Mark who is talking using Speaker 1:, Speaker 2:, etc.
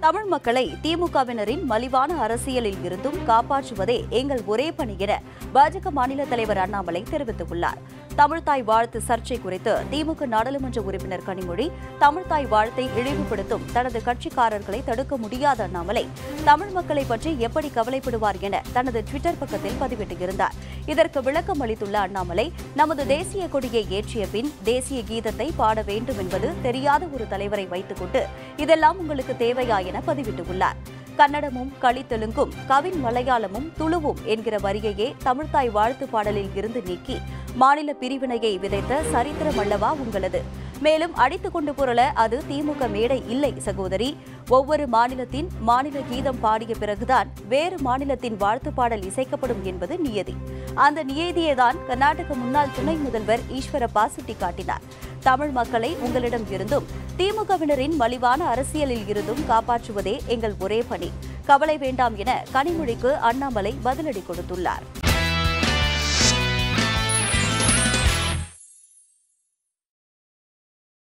Speaker 1: தமிழ் மக்களை திமுகவினரின் மலிவான அரசியலில் இருந்தும் காப்பாற்றுவதே எங்கள் ஒரே பணி என பாஜக மாநில தலைவர் அண்ணாமலை தெரிவித்துள்ளார் தமிழ்தாய் வாழ்த்து சர்ச்சை குறித்து திமுக நாடாளுமன்ற உறுப்பினர் கனிமொழி தமிழ்தாய் வாழ்த்தை இழிவுபடுத்தும் தனது கட்சிக்காரர்களை தடுக்க முடியாத அண்ணாமலை தமிழ் மக்களை பற்றி எப்படி கவலைப்படுவார் என தனது ட்விட்டர் பக்கத்தில் பதிவிட்டிருந்தார் இதற்கு விளக்கம் அளித்துள்ள அண்ணாமலை நமது தேசிய கொடியை ஏற்றிய பின் தேசிய கீதத்தை பாட வேண்டும் என்பது தெரியாத ஒரு தலைவரை வைத்துக்கொண்டு இதெல்லாம் உங்களுக்கு தேவையா என பதிவிட்டுள்ளார் கன்னடமும் களித்தெலுங்கும் கவின் மலையாளமும் துளுவும் என்கிற வரியையே தமிழ்தாய் வாழ்த்து பாடலில் இருந்து நீக்கி மாநில பிரிவினையை விதைத்த சரித்திரம் அல்லவா உங்களது மேலும் அடித்துக் கொண்டு புரள அது திமுக மேடை இல்லை சகோதரி ஒவ்வொரு மாநிலத்தின் மாநில கீதம் பாடிய பிறகுதான் வேறு மாநிலத்தின் வாழ்த்து பாடல் இசைக்கப்படும் என்பது நியதி அந்த நியதியை தான் கர்நாடக முன்னாள் துணை முதல்வர் ஈஸ்வரப்பா சுட்டிக்காட்டினார் தமிழ் மக்களை உங்களிடம் இருந்தும் திமுகவினரின் மலிவான அரசியலில் இருந்தும் காப்பாற்றுவதே எங்கள் ஒரே பணி கவலை வேண்டாம் என கனிமொழிக்கு அண்ணாமலை பதிலடி கொடுத்துள்ளார்